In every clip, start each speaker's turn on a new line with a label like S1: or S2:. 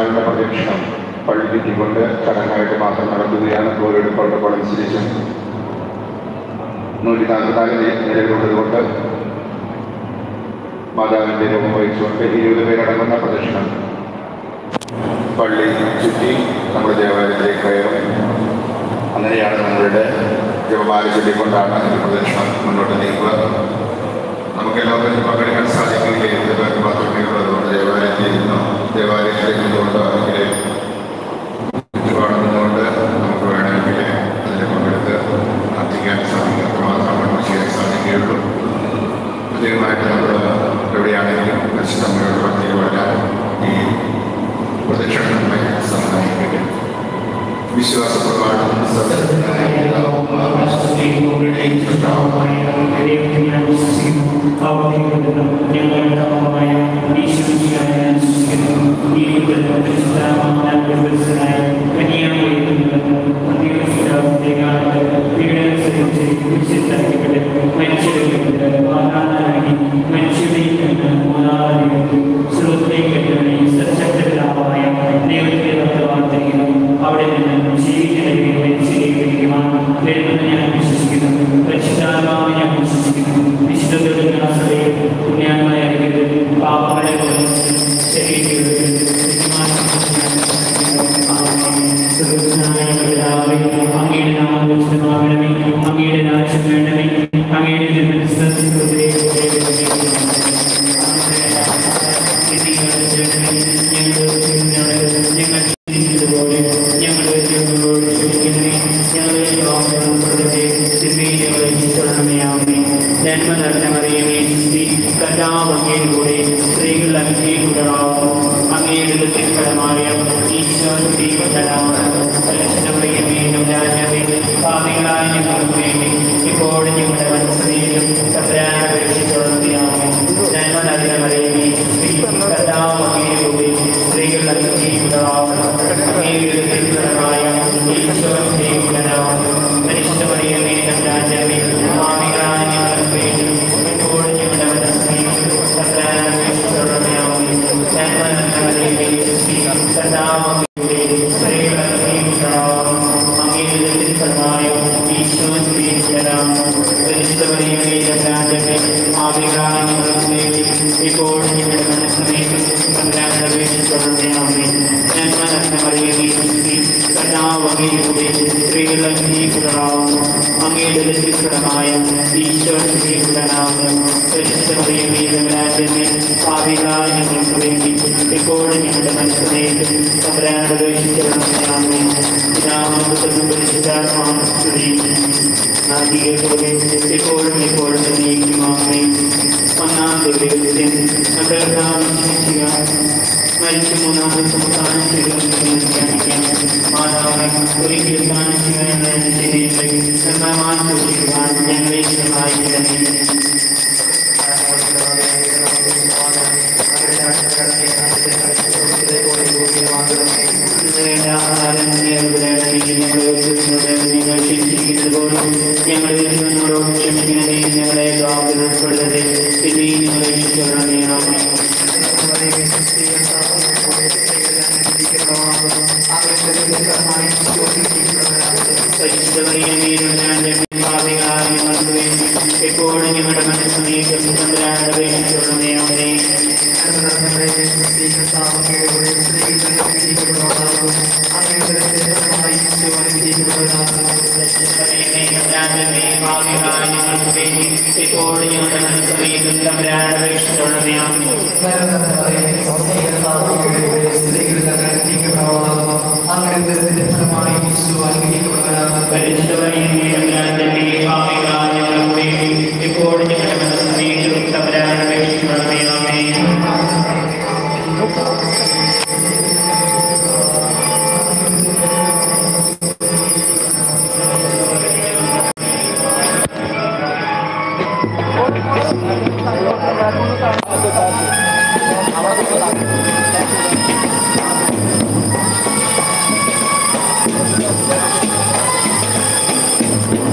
S1: വിശുദ്ധന്മാരുടെ പ്രദക്ഷിണം പള്ളി ചുറ്റിക്കൊണ്ട് ചടങ്ങായിട്ട് മാത്രം നടത്തുകയാണ് കോവിഡ് പ്രോട്ടോകോൾ അനുസരിച്ചും നൂറ്റി നാൽപ്പത്തിനാല് നിലകളുള്ളതുകൊണ്ട് മാതാവിൻ്റെ രൂപം വഹിച്ചുകൊണ്ട് ഇരുപത് പേരടങ്ങുന്ന പ്രദക്ഷിണം പള്ളി ചുറ്റി നമ്മുടെ ദേവാലയത്തിലേക്ക് കയറും അങ്ങനെയാണ് നമ്മളുടെ ജപമാല ചൊല്ലിക്കൊണ്ടാണ് ഈ പ്രദക്ഷിണം മുന്നോട്ട് നീക്കുക നമുക്ക് എല്ലാവർക്കും പങ്കെടുക്കാൻ സാധിക്കില്ല എന്ത് പേർക്ക് മാത്രമേ ഉള്ളതുകൊണ്ട് ദേവാലയത്തിൽ നിന്നോ ദേവാലയത്തിലേക്ക് നിന്നുകൊണ്ടോ അല്ലെങ്കിൽ ചുറ്റുപാട് നിന്നുകൊണ്ട് നമുക്ക് വേണമെങ്കിൽ അതിൽ പങ്കെടുത്ത് പ്രാർത്ഥിക്കാൻ സാധിക്കും അത്രമാത്രം നമുക്ക് ചെയ്യാൻ സാധിക്കുകയുള്ളൂ പ്രത്യേകമായിട്ട് നമ്മൾ എവിടെയാണെങ്കിലും പരിശുദ്ധമ്മയോട് ഭക്തിയിൽ വരാൻ ഈ പ്രദക്ഷിണം നമ്മെ സഹായിക്കും വിശ്വാസ പ്രമാണം
S2: അവിടെ നിന്ന് ജീവിക്കുന്ന മനുഷ്യരിക്കുവാൻ വരുമെന്ന് ഞാൻ വിശ്വസിക്കുന്നു പരിശുദ്ധാത്മാവിനെ ഞാൻ വിശ്വസിക്കുന്നു വിശുദ്ധ സഭയിൽ പുണ്യാന്മായ പാപങ്ങളെ അങ്ങയുടെ നാമം വിശുദ്ധമാകണമേ അങ്ങയുടെ രാജ്യം വേണമേ അങ്ങയുടെ ഞങ്ങൾ ചിന്തിച്ചതുപോലെ ഞങ്ങളുടെ ജീവിതങ്ങളോട് ക്ഷമിക്കണമേ ഞങ്ങളെ ജന്മ നിറഞ്ഞമറിയമേ സ്ത്രീ കഥാവങ്ങേ കൂടെ സ്ത്രീകൾ അംഗീകൃതമാവും അങ്ങയുടെ തിരുഫലമായ ഈശോ ദൈവത്തലാമറിയമേനും രാജാവേ ഭാവികളായ ഞങ്ങൾക്ക് വേണ്ടി ഇപ്പോൾ ഞങ്ങളുടെ മനസ്സിലും സത്രാപേക്ഷിച്ചുള്ളതാവും ജന്മ നിറഞ്ഞമറിയമേ സ്ത്രീ കഥാവങ്ങേ കൂടെ സ്ത്രീകൾ അംഗീകൃതമാവും അങ്ങയുടെ തിരുഫലമായ ഈശോ ദൈവത്തലാമറിയമേ പരിശുദ്ധമറിയമേനും രാജാവേ ഭാവികളായ ഞങ്ങൾക്ക് വേണ്ടി ഇപ്പോൾ ഞങ്ങളുടെ മനസ്സിലും സത്രാപേക്ഷിച്ചുള്ളതാവും ജന്മ നിറഞ്ഞമറിയമേ സ്ത്രീ കഥാവങ്ങേ ഇപ്പോൾ ഞങ്ങളുടെ മനസ്സിലേക്ക് സ്ത്രീകൾ അംഗീകൃതമാവുന്നു അങ്ങയുടെ ലക്ഷ്യപ്രദമായ ഈശോ സ്വീകൃതനാവുന്നു പരിശുദ്ധമറിയമേ ഭാവികളായ ഞങ്ങൾക്ക് വേണ്ടി എപ്പോഴും ഞങ്ങളുടെ മനസ്സിലേക്ക് സംരംഭം പിതാമത്തും പരിശുദ്ധാത്മാവി ആദിയെ എപ്പോഴും എപ്പോഴും നീക്കുമാമേ ഒന്നാം ദിവസത്തിൽ നഗരധാമിക്കുക മരിച്ച മൂന്നാമത്തെ സംസ്ഥാനം ചെയ്ത് മാതാവിനെ ഒരിക്കൽ കാണിക്കുക നിർമ്മമാൻ സൂക്ഷിക്കുവാൻ ഞങ്ങളെ സഹായിക്കണമേ ഞങ്ങളെ ഉൾപ്പെടുന്നത് സ്ഥിതി ഞങ്ങളെ ചൊല്ലണമേ എപ്പോഴും ഞങ്ങളുടെ മനസ്സിലേക്ക് ചൊല്ലുന്നേ എപ്പോഴും ഞങ്ങളുടെ മനസ്സിലേക്ക് ചൊല്ലുന്നേ എപ്പോഴും ഞങ്ങളുടെ മനസ്സിലേക്ക് ചൊല്ലുന്നേ
S3: Thank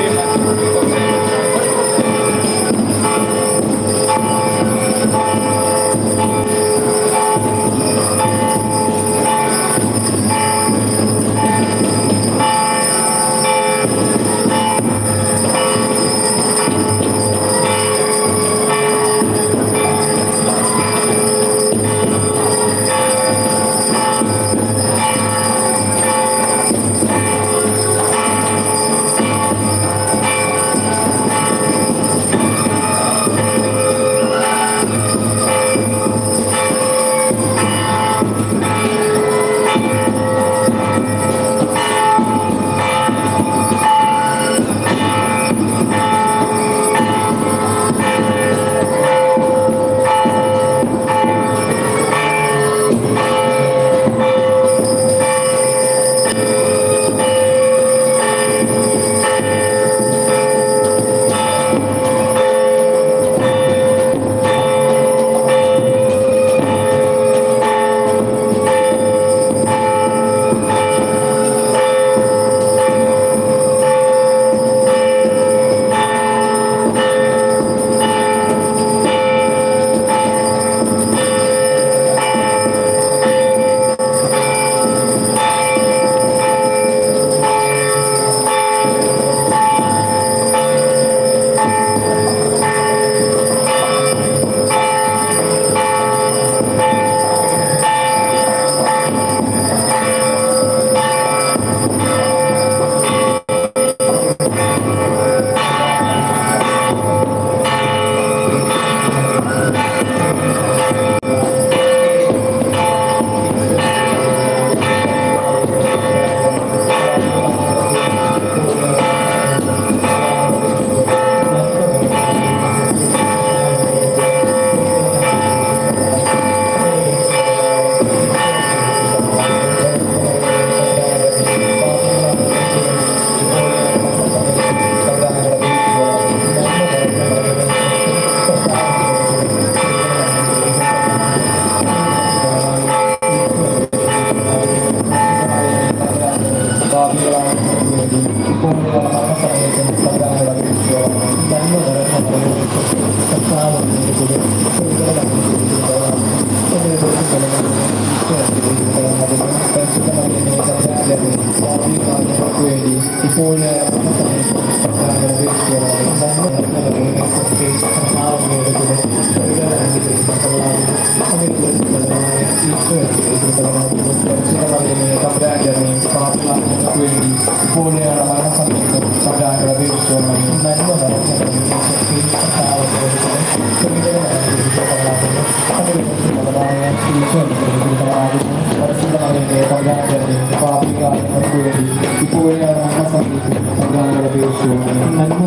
S3: ഇപ്പോൾ ഇപ്പോഴാണ് മരണസമയത്ത് സംഘാടന അപേക്ഷിച്ചോളണം നന്മ ഇപ്പോഴാണ് മരണസമയത്ത് സംഘാടന അപേക്ഷിച്ചോളണം നന്മ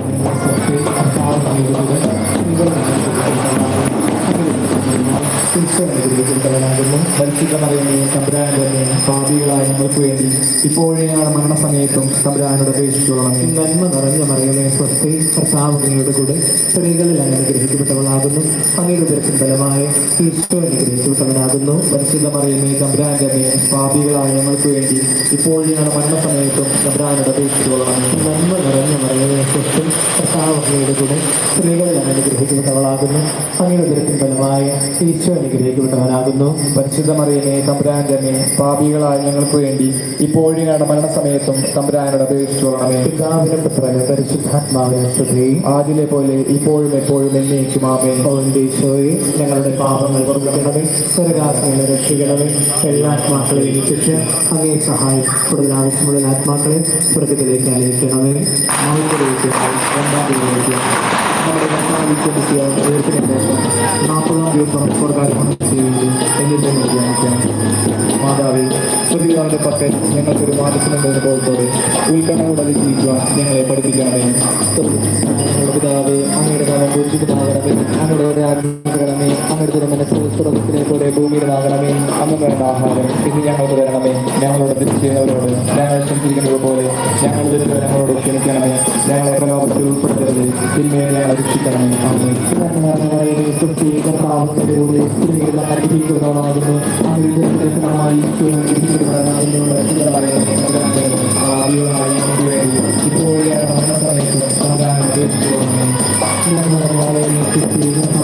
S3: പാപികളായ ഞങ്ങൾക്ക് വേണ്ടി ഇപ്പോഴെയാണ് മരണസമയത്തും തമ്പുരാനോട് അപേക്ഷിച്ചോളണം നന്മ നിറഞ്ഞ മറിയമേ സ്വസ്തി കർത്താവുകളുടെ കൂടെ സ്ത്രീകളിൽ അങ്ങ് അനുഗ്രഹിക്കപ്പെട്ടവളാകുന്നു അങ്ങയുടെ ദർശന ഫലമായ ഈശോ അനുഗ്രഹിക്കപ്പെട്ടവനാകുന്നു പരിശുദ്ധ മറിയമേ തമ്പുരാന്റെ പാപികളായ ഞങ്ങൾക്ക് വേണ്ടി ഇപ്പോഴെയാണ് മരണസമയത്തും തമ്പുരാനോട് അപേക്ഷിച്ചോളണം നന്മ നിറഞ്ഞ മറിയമേ സ്വസ്തി കർത്താവുകളുടെ കൂടെ സ്ത്രീകളിൽ അങ്ങ് അനുഗ്രഹിക്കപ്പെട്ടവളാകുന്നു അങ്ങയുടെ ദർശന ഫലമായ ഈശോ അനുഗ്രഹിക്കപ്പെട്ടവനാകുന്നു പരിശുദ്ധ മറിയമേ തമ്പുരാന്റെ പാപികളായ ഞങ്ങൾക്ക് വേണ്ടി ഇപ്പോഴാണ് മരണസമയത്തും തമ്പുരാനോട് അപേക്ഷിച്ചോളണമേ പിതാവിനും പുത്രനും പരിശുദ്ധാത്മാവിനും സ്തുതി ആദിലെ പോലെ ഇപ്പോഴും എപ്പോഴും എന്നേക്കും ആമേ ഈശോയെ ഞങ്ങളുടെ പാപങ്ങൾ പൊറുക്കണമേ സ്വർഗാത്മകളെ രക്ഷിക്കണമേ എല്ലാ ആത്മാക്കളെയും രക്ഷിച്ച് അങ്ങേ സഹായം കൂടുതൽ ആവശ്യമുള്ള ആത്മാക്കളെ സ്വർഗത്തിലേക്ക് അയക്കണമേ ആദ്യത്തിലേക്ക് രണ്ടാം ദിവസത്തിലേക്ക് നമ്മുടെ കർത്താവിശ്വസിക്കുക നാൽപ്പതാം ദിവസം സ്വർഗാത്മ ചെയ്യുകയും എന്നിട്ട് ധ്യാനിക്കാം മാതാവേ പ്രതികാരുടെ പക്കൽ ഞങ്ങൾക്കൊരു മാനസികമെന്ന ബോധത്തോടെ ഉൾക്കണ്ണോട് അതിജീവിക്കുവാൻ ഞങ്ങളെ പഠിപ്പിക്കണമേ ഞങ്ങളുടെ പിതാവേ അങ്ങയുടെ നാമം പൂജിതമാകണമേ അങ്ങയുടെ ആഗ്രഹിക്കണമേ അങ്ങയുടെ മനസ്സ് സ്വർഗത്തിലെ പോലെ ഭൂമിയിലാകണമേ അന്ന് വേണ്ട ആഹാരം ഇന്ന് ഞങ്ങൾക്ക് തരണമേ ഞങ്ങളോട് തെറ്റ് ചെയ്യുന്നവരോട് ഞങ്ങൾ ക്ഷമിച്ചിരിക്കുന്നത് പോലെ ഞങ്ങൾ വരുന്നത് ഞങ്ങളോട് ക്ഷമിക്കണമേ ഞങ്ങളെ പ്രലോഭത്തിൽ ഉൾപ്പെടുത്തരുത് തിന്മയെ ഞങ്ങളെ രക്ഷിക്കണമേ ആമേ കർത്താവിന്റെ സ്ത്രീകൾ അനുഗ്രഹിക്കുന്നവരാകുന്നു അനുഗ്രഹമായി ഇപ്പോഴാണ്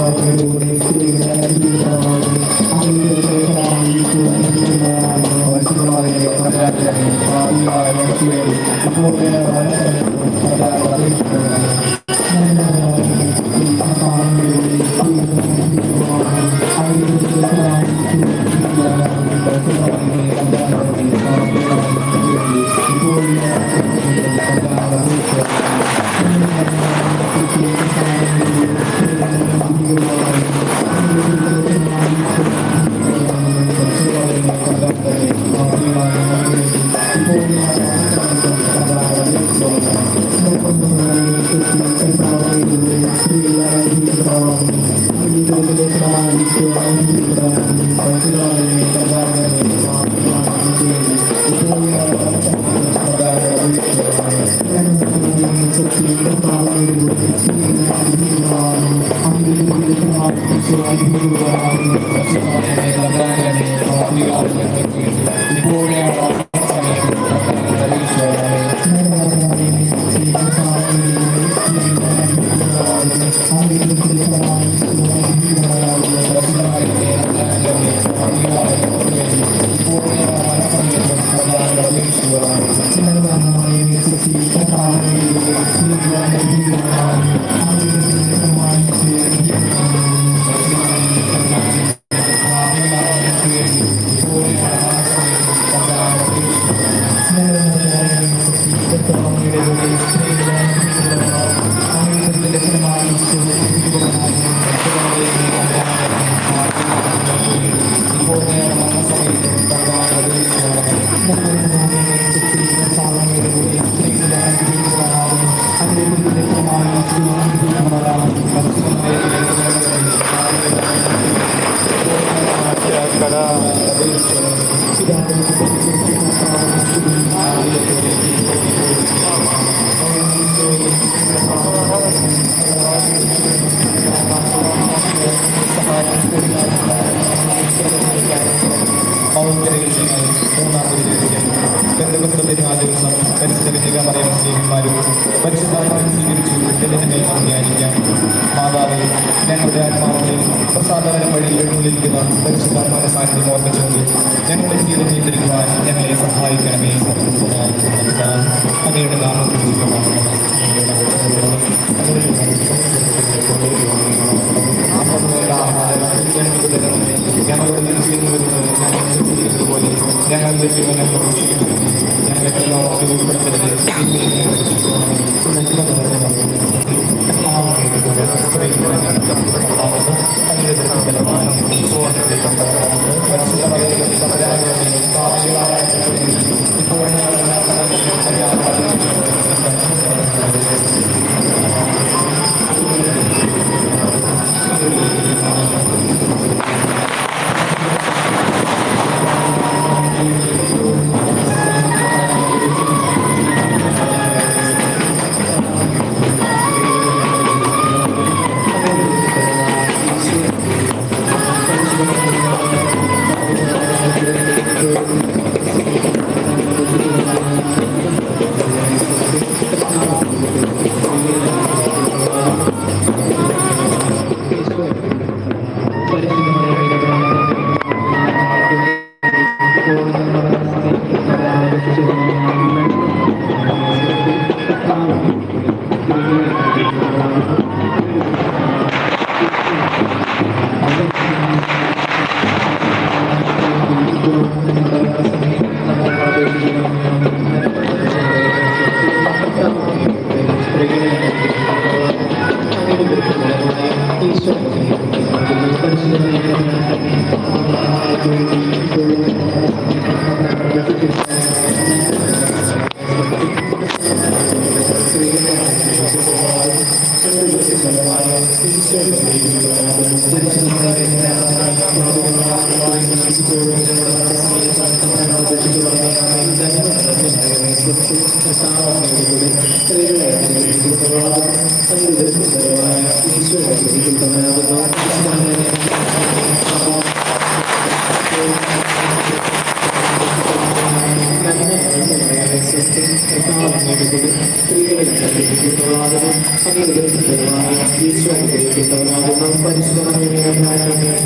S4: പരിശുദ്ധാത്മാവിനെ സ്വീകരിച്ചു എന്നതിനെ മേൽ ധ്യാനിക്കാം മാതാവേ ഞങ്ങളുടെ ആത്മാവിനെ പ്രസാദകര വഴിയിൽ എഴുന്നള്ളിരിക്കുന്ന പരിശുദ്ധാത്മാവിന്റെ സാന്നിധ്യം ഓർമ്മിച്ചുകൊണ്ട് ഞങ്ങളുടെ ജീവിതം ചെയ്തിരിക്കുവാൻ ഞങ്ങളെ സഹായിക്കണമേ അങ്ങയുടെ നാമത്തിൽ ഞങ്ങളുടെ പോലെ ഞങ്ങളുടെ ജീവനെ ഞങ്ങളെല്ലാം ഉൾപ്പെടുത്തരുത്
S3: സ്ത്രീകളെ അനുഗ്രഹിക്കപ്പെട്ടവളാകുന്നു അങ്ങയുടെ ദൈവമായ ഈശോ അനുഗ്രഹിക്കപ്പെട്ടവനാകുന്നു പരിശുദ്ധമായ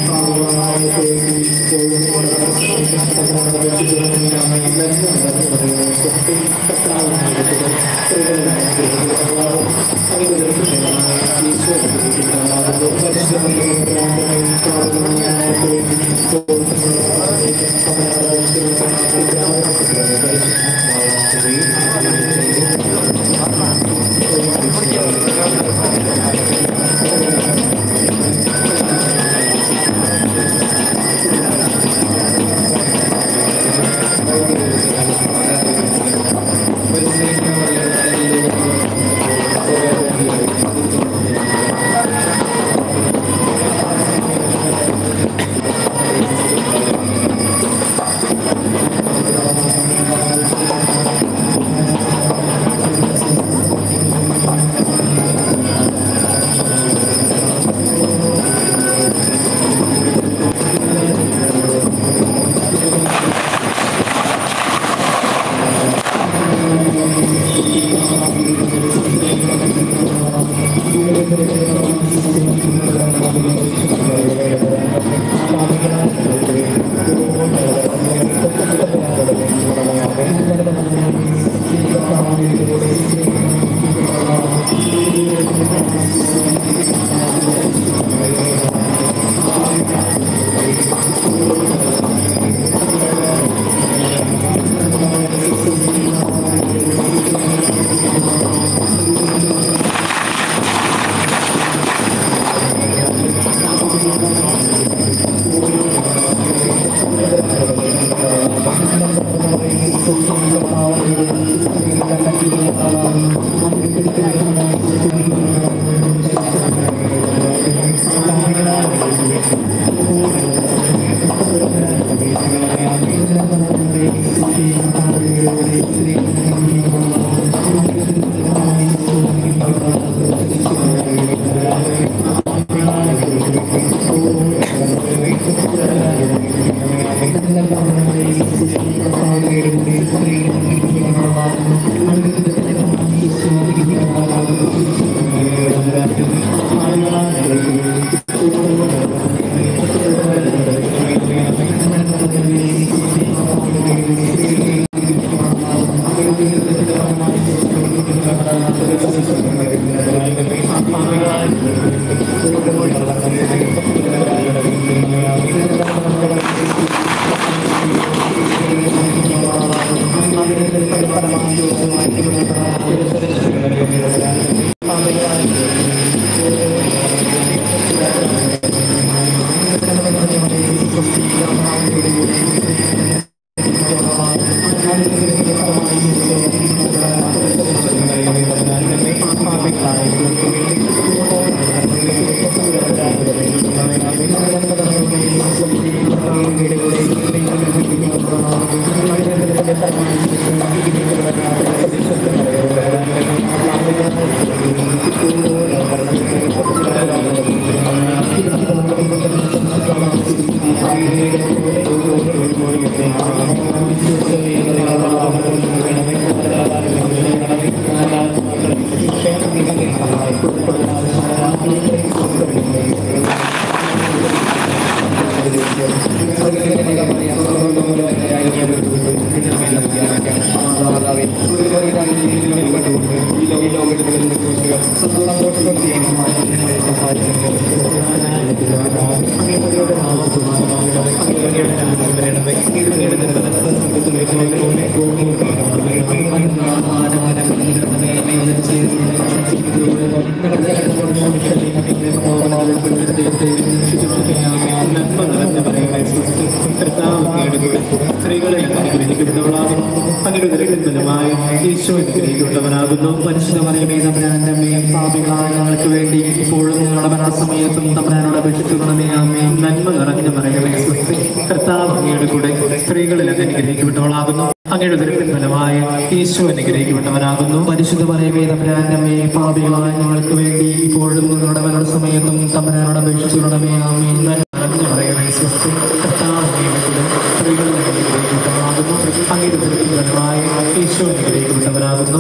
S3: സ്ത്രീകളെ അനുഗ്രഹിക്കപ്പെട്ടവളാകുന്നു അങ്ങയുടെ ദുരന്തഫലമായി ഈശോ അനുഗ്രഹിക്കപ്പെട്ടവനാകുന്നു പരിശുദ്ധ മറിയമേ തമ്പുരാന്റെ അമ്മയും പാപികളായ ഞങ്ങൾക്ക് വേണ്ടി ഇപ്പോഴും ഞങ്ങളുടെ മരണസമയത്തും തമ്പുരാനോട് അപേക്ഷിക്കണമേ അമ്മേ നന്മ നിറഞ്ഞ മറിയമേ സ്വസ്തി കർത്താവ് അങ്ങയുടെ കൂടെ സ്ത്രീകളിൽ അങ്ങ് അനുഗ്രഹിക്കപ്പെട്ടവളാകുന്നു അങ്ങയുടെ ദുരന്തഫലമായ ഈശോ അനുഗ്രഹിക്കപ്പെട്ടവനാകുന്നു പരിശുദ്ധ മറിയമേ തമ്പുരാന്റെ അമ്മയെ പാപികളായ ഞങ്ങൾക്ക് വേണ്ടി ഇപ്പോഴും ഞങ്ങളുടെ മരണസമയത്തും തമ്പുരാനോട് അപേക്ഷിക്കണമേ അമ്മേ നന്മ നിറഞ്ഞ മറിയമേ സ്വസ്തി കർത്താവ് അങ്ങയുടെ കൂടെ സ്ത്രീകളിൽ അനുഗ്രഹിക്കപ്പെട്ടവനാകുന്നു അങ്ങയുടെ ദുരിതമായ ഈശോ അനുഗ്രഹിക്കപ്പെട്ടവനാകുന്നു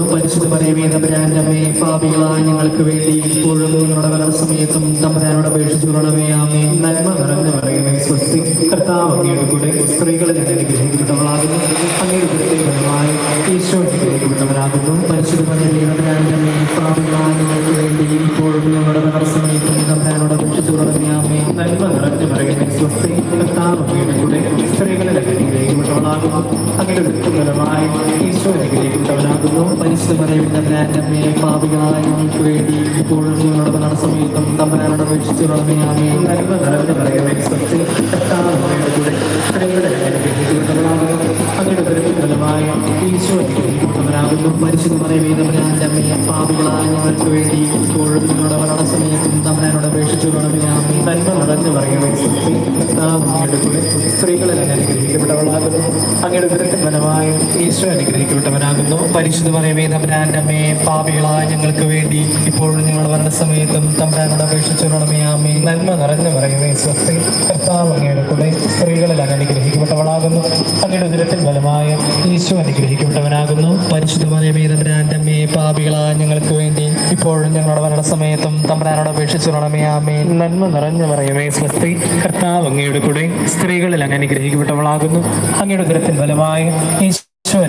S3: പരിശുദ്ധ പറയുമേ തമ്പുരാന്റെ അമ്മേ പാപികളായ ഞങ്ങൾക്ക് വേണ്ടി ഇപ്പോഴും ഞങ്ങളുടെ വലത സമയത്തും തമ്പുരാനോട് അപേക്ഷിച്ചുകൊള്ളണമേ ആമേ നന്മ നിറഞ്ഞു പറയുമേ സ്വസ്തി കർത്താവ് അങ്ങയുടെ കൂടെ സ്ത്രീകളെ ഞാൻ അനുഗ്രഹിക്കപ്പെട്ടവളാകുന്നു അങ്ങയുടെ പ്രത്യേകമായി ഈശോ അനുഗ്രഹിക്കപ്പെട്ടവരാകുന്നു പരിശുദ്ധ പറയുമേ തമ്പുരാന്റെ അമ്മേ പാപികളായ ഞങ്ങൾക്ക് വേണ്ടി ഇപ്പോഴും ഞങ്ങളുടെ വലത സമയത്തും തമ്പുരാനോട് അപേക്ഷിച്ചുകൊള്ളണമേ ആമേ നന്മ നിറഞ്ഞു പറയുമേ സ്വസ്തി കർത്താവ് അങ്ങയുടെ കൂടെ സ്ത്രീകളെ ഞാൻ അനുഗ്രഹിക്കപ്പെട്ടവളാകുന്നു അങ്ങയുടെ വ്യക്തിപരമായി ഈശോ അനുഗ്രഹിക്കപ്പെട്ടവനാകുന്നു പരിശുദ്ധ പറയുന്ന ബ്രാൻഡമ്മേ പാപികളായ ഞങ്ങൾക്ക് വേണ്ടി ഇപ്പോഴും ഞങ്ങളുടെ നടസമയത്തും തമ്പനാനോട് അപേക്ഷിച്ചുള്ളമേ നന്മ നിറഞ്ഞു പറയണമേ സത്യം കർത്താവ് അങ്ങയുടെ കൂടെ സ്ത്രീകളെ ഞാൻ അനുഗ്രഹിക്കപ്പെട്ടവളാകുന്നു അങ്ങയുടെ വ്യക്തിപരമായ ഈശോ അനുഗ്രഹിക്കപ്പെട്ടവനാകുന്നു പരിശുദ്ധ പറയുന്ന ബ്രാൻഡമ്മേ പാപികളായ ഞങ്ങൾക്ക് വേണ്ടി ഇപ്പോഴും ഞങ്ങളുടെ മരണസമയത്തും തമ്പനാനോട് അപേക്ഷിച്ചുള്ളമേ നന്മ നിറഞ്ഞു പറയണമേ സത്യം കർത്താവ് അങ്ങയുടെ കൂടെ സ്ത്രീകളെ ഞാൻ അനുഗ്രഹിക്കപ്പെട്ടവളാകുന്നു അങ്ങയുടെ ദുരത്തിൻ ഫലമായ ഈശോ അനുഗ്രഹിക്കപ്പെട്ടവനാകുന്നു പരിശുദ്ധ പറയുമേ തമ്പുരാന്റെ അമ്മേ പാപികളായ ഞങ്ങൾക്ക് വേണ്ടി ഇപ്പോഴും ഞങ്ങളുടെ മരണസമയത്തും തമ്പുരാനോട് അപേക്ഷിച്ചുകൊള്ളണമേ ആമേ നന്മ നിറഞ്ഞു പറയുമേ സ്വസ്തി കർത്താവ് അങ്ങയുടെ കൂടെ സ്ത്രീകളിൽ അങ്ങ് അനുഗ്രഹിക്കപ്പെട്ടവളാകുന്നു അങ്ങയുടെ ദുരത്തിൻ ഫലമായ ഈശോ അനുഗ്രഹിക്കപ്പെട്ടവനാകുന്നു പരിശുദ്ധ പറയുമേ തമ്പുരാന്റെ അമ്മേ പാപികളായ ഞങ്ങൾക്ക് വേണ്ടി ഇപ്പോഴും ഞങ്ങളുടെ മരണസമയത്തും തമ്പുരാനോട് അപേക്ഷിച്ചുകൊള്ളണമേ ആമേ നന്മ നിറഞ്ഞു പറയുമേ സ്വസ്തി കർത്താവ് അങ്ങയുടെ കൂടെ സ്ത്രീകളിൽ അങ്ങ് അനുഗ്രഹിക്കപ്പെട്ടവളാകുന്നു അങ്ങയുടെ ഉദരത്തിൻ ഫലമായി ഈശോ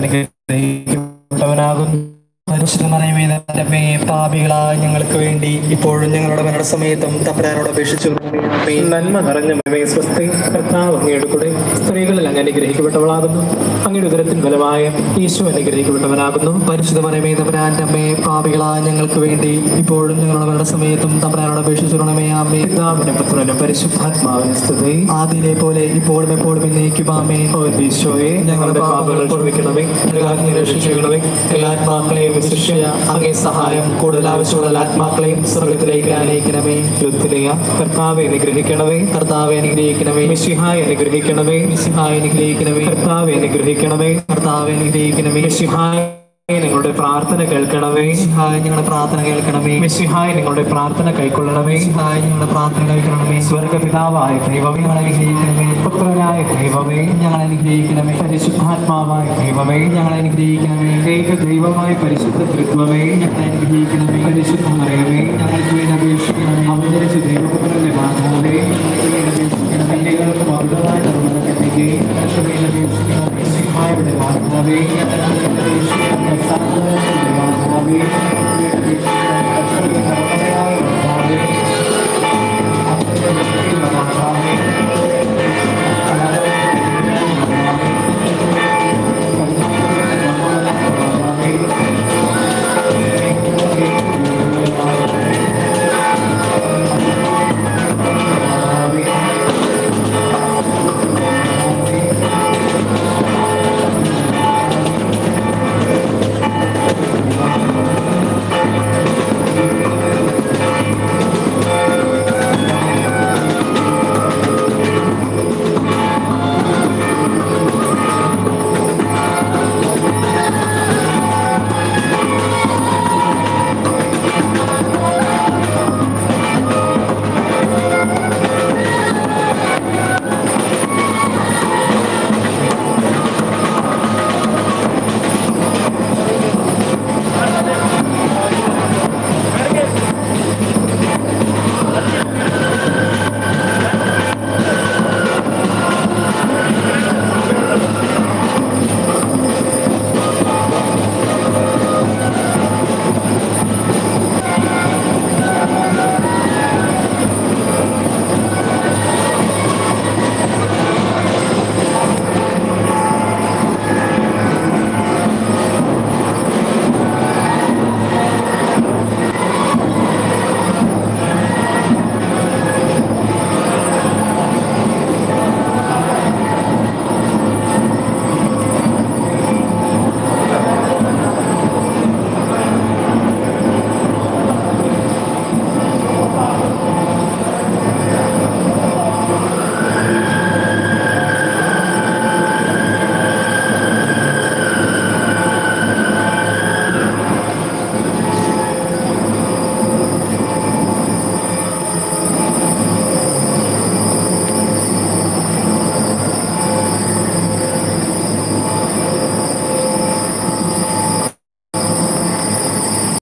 S3: അനുഗ്രഹിക്കപ്പെട്ടവനാകുന്നു പരിശുദ്ധ മറിയമേ പാപികളായ ഞങ്ങൾക്ക് വേണ്ടി ഇപ്പോഴും ഞങ്ങളുടെ മരണസമയത്തും തമ്പുരാനോട് അപേക്ഷിച്ചു നന്മ നിറഞ്ഞ മേ സ്വസ്തി കർത്താവ് അങ്ങയുടെ കൂടെ സ്ത്രീകളിൽ അങ്ങ് അനുഗ്രഹിക്കപ്പെട്ടവളാകുന്നു അങ്ങയുടെ ഉദരത്തിൻ ഫലമായ ഈശോ അനുഗ്രഹിക്കപ്പെട്ടവനാകുന്നു പരിശുദ്ധ മറിയമേ തമ്പുരാന്റെ അമ്മേ പാപികളായ ഞങ്ങൾക്ക് വേണ്ടി ഇപ്പോഴും ഞങ്ങളുടെ മരണസമയത്തും തമ്പുരാനോട് അപേക്ഷിച്ചുണമേ അമ്മേ പിതാവിനും പുത്രനും പരിശുദ്ധാത്മാവിന് സ്തുതി ആദ്യയിലെ പോലെ ഇപ്പോഴും എപ്പോഴും എന്നേക്കുമാമേ ഓ ഈശോയെ ഞങ്ങളുടെ പാപങ്ങൾ ക്ഷമിക്കണമേ ഞങ്ങളെ രക്ഷിക്കണമേ എല്ലാ ആത്മാക്കളെയും വിശിഷ്യ അങ്ങേ സഹായം കൂടുതൽ ആവശ്യമുള്ള ആത്മാക്കളെയും സ്വർഗത്തിലേക്ക് അനയിക്കണമേ ലുത്തിലെയ കർത്താവെ അനുഗ്രഹിക്കണമേ കർത്താവെ അനുഗ്രഹിക്കണമേ മിശിഹായി അനുഗ്രഹിക്കണമേ മിശിഹായി അനുഗ്രഹിക്കണമേ കർത്താവെ അനുഗ്രഹിക്കണമേ കർത്താവെ അനുഗ്രഹിക്കണമേ മിശിഹായി നിങ്ങളുടെ പ്രാർത്ഥന കേൾക്കണമേ മിശിഹായി നിങ്ങളുടെ പ്രാർത്ഥന കേൾക്കണമേ മിശിഹായി നിങ്ങളുടെ പ്രാർത്ഥന കൈക്കൊള്ളണമേ മിശിഹായി നിങ്ങളുടെ പ്രാർത്ഥന കൈക്കൊള്ളണമേ സ്വർഗപിതാവായ ദൈവമേ ഞങ്ങളെ അനുഗ്രഹിക്കണമേ പുത്രനായ ദൈവമേ ഞങ്ങളെ അനുഗ്രഹിക്കണമേ പരിശുദ്ധാത്മാവായ ദൈവമേ ഞങ്ങളെ അനുഗ്രഹിക്കണമേ ഏക ദൈവമായ പരിശുദ്ധ തൃത്വമേ ഞങ്ങളെ അനുഗ്രഹിക്കണമേ